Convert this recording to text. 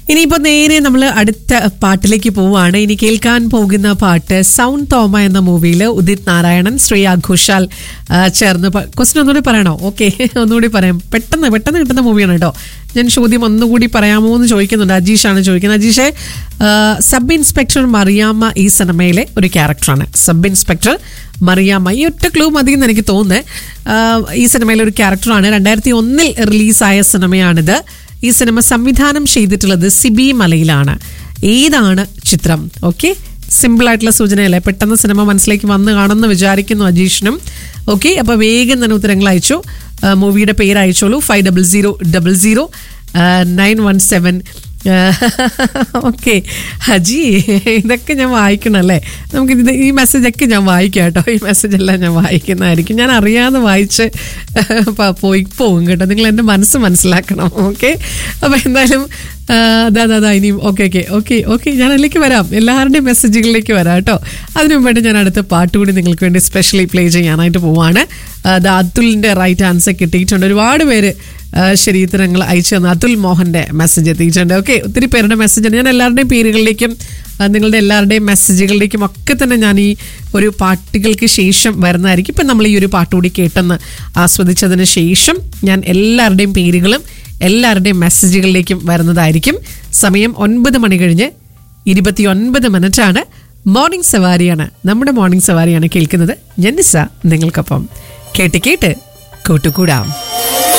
ഇനിയിപ്പോ നേരെ നമ്മൾ അടുത്ത പാട്ടിലേക്ക് പോവാണ് ഇനി കേൾക്കാൻ പോകുന്ന പാട്ട് സൗണ്ട് തോമ എന്ന മൂവിയിൽ ഉദിത് നാരായണൻ ശ്രേയ ഘോഷാൽ ആ, ചേർന്ന് ക്വസ്റ്റൻ ഒന്നുകൂടി പറയണോ ഓക്കെ ഒന്നുകൂടി പറയാം പെട്ടെന്ന് പെട്ടെന്ന് കിട്ടുന്ന മൂവിയാണ് കേട്ടോ ഞാൻ ചോദ്യം ഒന്നുകൂടി പറയാമോ എന്ന് ചോദിക്കുന്നുണ്ട് അജീഷാണ് ചോദിക്കുന്നത് അജീഷെ ആ, സബ് ഇൻസ്പെക്ടർ മറിയാമ്മ ഈ സിനിമയിലെ ഒരു ക്യാരക്ടറാണ് സബ് ഇൻസ്പെക്ടർ മറിയാമ്മ ഈ ഒറ്റ ക്ലൂ മതി എന്ന് എനിക്ക് തോന്നുന്നത് ആ, ഈ സിനിമയിലെ ഒരു ക്യാരക്ടറാണ് രണ്ടായിരത്തി ഒന്നിൽ റിലീസായ സിനിമയാണിത് ഈ സിനിമ സംവിധാനം ചെയ്തിട്ടുള്ളത് സിബി മലയിലാണ് ഏതാണ് ചിത്രം ഓക്കെ സിമ്പിൾ ആയിട്ടുള്ള സൂചനയല്ലേ പെട്ടെന്ന് സിനിമ മനസ്സിലേക്ക് വന്ന് കാണുമെന്ന് വിചാരിക്കുന്നു അജീഷിനും ഓക്കെ അപ്പൊ വേഗം തന്നെ ഉത്തരങ്ങൾ അയച്ചു ആ, മൂവിയുടെ പേര് അയച്ചോളൂ five double zero double zero nine one seven okay ഹജി ഇതൊക്കെ ഞാൻ വായിക്കണം അല്ലേ നമുക്ക് ഇത് ഈ മെസ്സേജ് ഒക്കെ ഞാൻ വായിക്കാം കേട്ടോ ഈ മെസ്സേജ് എല്ലാം ഞാൻ വായിക്കുന്നതായിരിക്കും ഞാൻ അറിയാതെ വായിച്ച് പ- പോയി പോകും കേട്ടോ നിങ്ങൾ എൻ്റെ മനസ്സ് മനസ്സിലാക്കണം ഓക്കെ അപ്പോൾ എന്തായാലും ആ, അതാ അതാ അതാ ഇനിയും ഓക്കെ ഓക്കെ ഓക്കെ ഓക്കെ ഞാൻ അതിലേക്ക് വരാം എല്ലാവരുടെയും മെസ്സേജുകളിലേക്ക് വരാം കേട്ടോ അതിനു മുമ്പായിട്ട് ഞാൻ അടുത്ത പാട്ട് കൂടി നിങ്ങൾക്ക് വേണ്ടി സ്പെഷ്യലി പ്ലേ ചെയ്യാനായിട്ട് പോവാണ് അത് അതുലിൻ്റെ റൈറ്റ് ആൻസർ കിട്ടിയിട്ടുണ്ട് ഒരുപാട് പേര് ആ, ശരി ഉത്തരങ്ങൾ അയച്ചു തന്നു അതുൽ മോഹന്റെ മെസ്സേജ് എത്തിയിട്ടുണ്ട് ഓക്കെ ഒത്തിരി പേരുടെ മെസ്സേജ് ഞാൻ എല്ലാവരുടെയും പേരുകളിലേക്കും ആ, നിങ്ങളുടെ എല്ലാവരുടെയും മെസ്സേജുകളിലേക്കും ഒക്കെ തന്നെ ഞാൻ ഈ ഒരു പാട്ടുകൾക്ക് ശേഷം വരുന്നതായിരിക്കും ഇപ്പം നമ്മൾ ഈ ഒരു പാട്ട് കൂടി കേട്ടെന്ന് ആസ്വദിച്ചതിന് ശേഷം ഞാൻ എല്ലാവരുടെയും പേരുകളും എല്ലാവരുടെയും മെസ്സേജുകളിലേക്കും വരുന്നതായിരിക്കും സമയം ഒൻപത് മണി കഴിഞ്ഞ് ഇരുപത്തി ഒൻപത് മിനിറ്റാണ് മോർണിംഗ് സവാരിയാണ് നമ്മുടെ മോർണിംഗ് സവാരിയാണ് കേൾക്കുന്നത് ജനിസ നിങ്ങൾക്കൊപ്പം കേട്ട് കേട്ട് കൂട്ടുകൂടാം